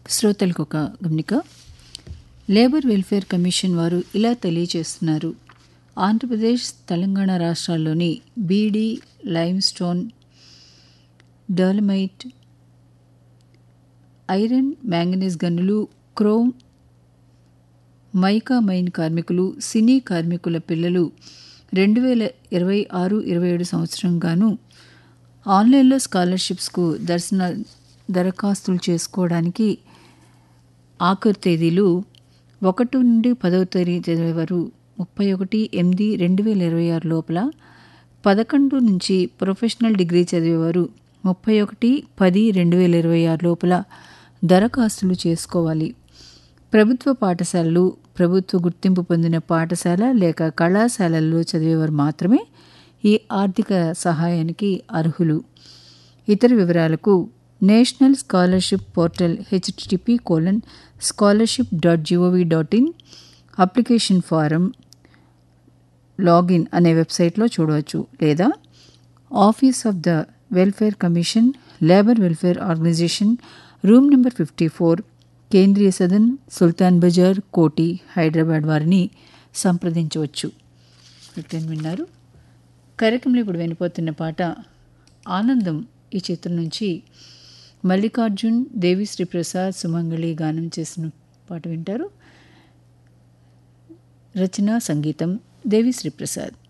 శ్రోతలకు ఒక గమనిక లేబర్ వెల్ఫేర్ కమిషన్ వారు ఇలా తెలియజేస్తున్నారు ఆంధ్రప్రదేశ్ తెలంగాణ రాష్ట్రాల్లోని beedi lime stone డర్లమైట్ iron manganese గనులు క్రోమ్ మైకా మైన్ కార్మికులు సినీ కార్మికుల పిల్లలు రెండు వేల ఇరవై ఆరు ఇరవై ఏడు సంవత్సరంగాను ఆన్లైన్లో స్కాలర్షిప్స్కు దర్శన దరఖాస్తులు చేసుకోవడానికి ఆఖరి తేదీలు ఒకటి నుండి పదవ తేదీ వరకు ముప్పై ఒకటి ఎనిమిది రెండు వేల ఇరవై ఆరు లోపల పదకొండు నుంచి ప్రొఫెషనల్ డిగ్రీ చదివేవారు ముప్పై ఒకటి పది రెండు వేల ఇరవై ఆరు లోపల దరఖాస్తులు చేసుకోవాలి ప్రభుత్వ పాఠశాలలు ప్రభుత్వ గుర్తింపు పొందిన పాఠశాల లేక కళాశాలల్లో చదివేవారు మాత్రమే ఈ ఆర్థిక సహాయానికి అర్హులు ఇతర వివరాలకు national scholarship portal HTTP colon scholarship dot GOV dot in application form login అనే వెబ్సైట్లో చూడవచ్చు లేదా office of the welfare commission labour welfare organisation room number fifty four Kendriya Sadan సుల్తాన్ బజార్ కోటి హైదరాబాద్ వారిని సంప్రదించవచ్చు రిటర్న్ విన్నారు కార్యక్రమంలో ఇప్పుడు వినిపోతున్న పాట ఆనందం ఈ చిత్రం నుంచి మల్లికార్జున్ దేవిశ్రీ ప్రసాద్ సుమంగళి గానం చేసిన పాట వింటారు రచన సంగీతం దేవిశ్రీ ప్రసాద్